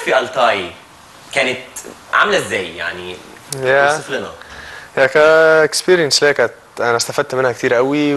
في التاي كانت عامله ازاي يعني يا اوصف لنا هي كاكسبيرينس ليا كانت انا استفدت منها كتير قوي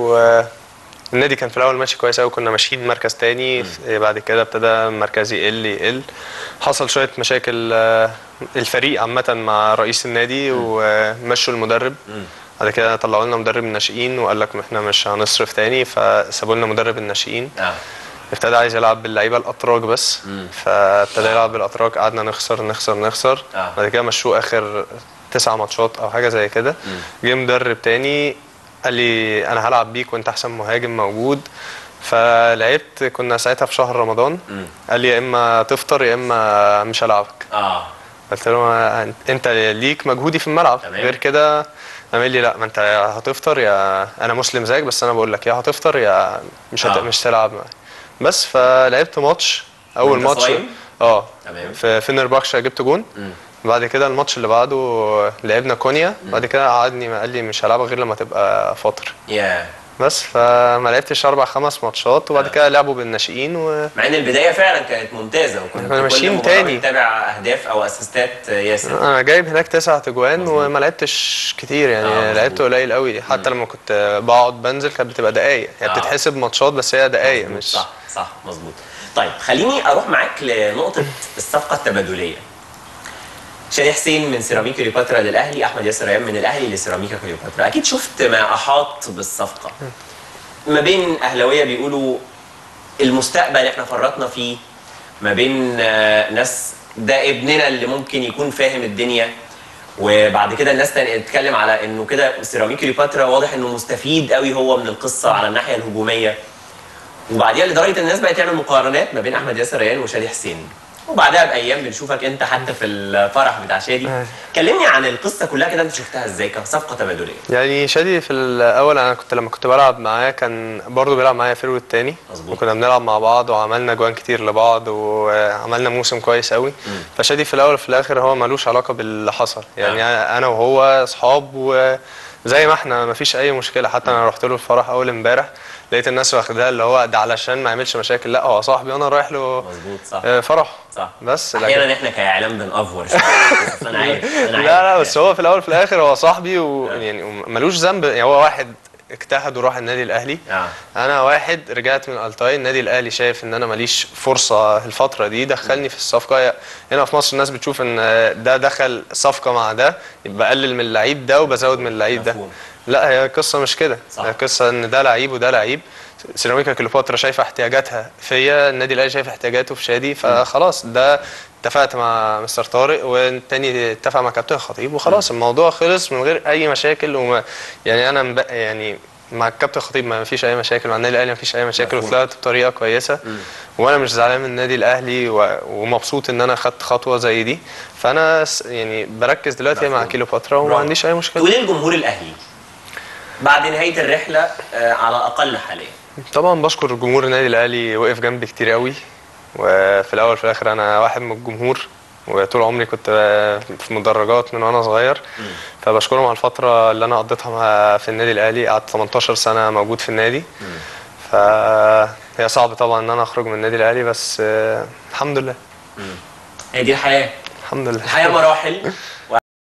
والنادي كان في الاول ماشي كويس قوي كنا ماشيين مركز تاني بعد كده ابتدى مركزي يقل يقل حصل شويه مشاكل آه، الفريق عامه مع رئيس النادي ومشوا المدرب بعد كده طلعوا لنا مدرب الناشئين وقال لك احنا مش هنصرف تاني فسابوا لنا مدرب الناشئين اه ابتدى عايز يلعب باللعيبه الاتراك بس فابتدى يلعب بالاتراك قعدنا نخسر نخسر نخسر آه. بعد كده مشوه اخر تسع ماتشات او حاجه زي كده جه مدرب تاني قال لي انا هلعب بيك وانت احسن مهاجم موجود فلعبت كنا ساعتها في شهر رمضان قال لي يا اما تفطر يا اما مش هلعبك اه قلت له انت ليك مجهودي في الملعب تمام. غير كده قام لي لا ما انت يا هتفطر يا انا مسلم زيك بس انا بقول لك يا هتفطر يا مش هت... آه. مش تلعب معايا بس فلعبت ماتش اول وانت ماتش صايم؟ اه تمام. في فينرباخشا جبت جون بعد كده الماتش اللي بعده لعبنا كونيا بعد كده قعدني قال لي مش هلعبك غير لما تبقى فاطر يا بس فما لعبتش اربع خمس ماتشات وبعد كده لعبوا بالناشئين و... مع ان البدايه فعلا كانت ممتازه وكنا كنا كل ماشيين مباراة تاني. بنتابع اهداف او اسيستات ياسر انا جايب هناك تسع تجوان وما لعبتش كتير يعني آه، مظبوط. لعبت قليل قوي حتى لما كنت بقعد بنزل كانت بتبقى دقايق يعني آه. بتتحسب ماتشات بس هي دقايق مظبوط، مش صح صح مظبوط طيب خليني اروح معاك لنقطه الصفقه التبادليه شادي حسين من سيراميكا كليوباترا للاهلي احمد ياسر ريان من الاهلي لسيراميكا كليوباترا اكيد شفت ما احاط بالصفقه ما بين اهلاويه بيقولوا المستقبل احنا فرطنا فيه ما بين آه، ناس ده ابننا اللي ممكن يكون فاهم الدنيا وبعد كده الناس تانية تتكلم على انه كده سيراميكا كليوباترا واضح انه مستفيد قوي هو من القصه على الناحيه الهجوميه وبعديها لدرجه الناس بقت تعمل مقارنات ما بين احمد ياسر ريان وشادي حسين وبعدها بايام بنشوفك انت حتى في الفرح بتاع شادي آه. كلمني عن القصه كلها كده انت شفتها ازاي كصفقه تبادليه يعني شادي في الاول انا كنت لما كنت بلعب معاه كان برضه بيلعب معايا فيرو التاني مظبوط. وكنا بنلعب مع بعض وعملنا جوان كتير لبعض وعملنا موسم كويس قوي فشادي في الاول وفي الاخر هو ملوش علاقه باللي حصل يعني انا وهو اصحاب وزي ما احنا مفيش اي مشكله حتى انا رحت له الفرح اول امبارح لقيت الناس واخداها اللي هو ده علشان ما يعملش مشاكل لا هو صاحبي وانا رايح له مظبوط صح آه، فرح صح بس لكن- احيانا احنا كاعلام بنأفور شويه بس انا عارف انا لا عارف لا بس هو في الاول وفي الاخر هو صاحبي ويعني ملوش ذنب يعني هو واحد اجتهد وراح النادي الاهلي آه. انا واحد رجعت من التاي النادي الاهلي شايف ان انا ماليش فرصه الفتره دي دخلني في الصفقه هنا في مصر الناس بتشوف ان ده دخل صفقه مع ده يبقى اقلل من اللعيب ده وبزود من اللعيب ده مفهوم. لا هي القصه مش كده صح. هي القصه ان ده لعيب وده لعيب سيراميكا كليوباترا شايفه احتياجاتها فيا النادي الاهلي شايف احتياجاته في شادي فخلاص ده اتفقت مع مستر طارق والتاني اتفق مع كابتن خطيب وخلاص الموضوع خلص من غير اي مشاكل وما يعني انا مب... يعني مع الكابتن خطيب ما فيش اي مشاكل مع النادي الاهلي ما فيش اي مشاكل مفهوم. وطلعت بطريقه كويسه وانا مش زعلان من النادي الاهلي و... ومبسوط ان انا خدت خطوه زي دي فانا س- يعني بركز دلوقتي مع مفهوم. كيلوباترا وما برافو. عنديش اي مشكله وليه الجمهور الاهلي بعد نهايه الرحله آه، على الاقل حاليا طبعا بشكر جمهور النادي الاهلي وقف جنبي كتير قوي وفي الاول وفي الاخر انا واحد من الجمهور وطول عمري كنت في مدرجات من وانا صغير فبشكرهم على الفتره اللي انا قضيتها مع- في النادي الاهلي قعدت 18 سنه موجود في النادي فهي صعب طبعا ان انا اخرج من النادي الاهلي بس آه، الحمد لله هي دي الحياه الحمد لله الحياه مراحل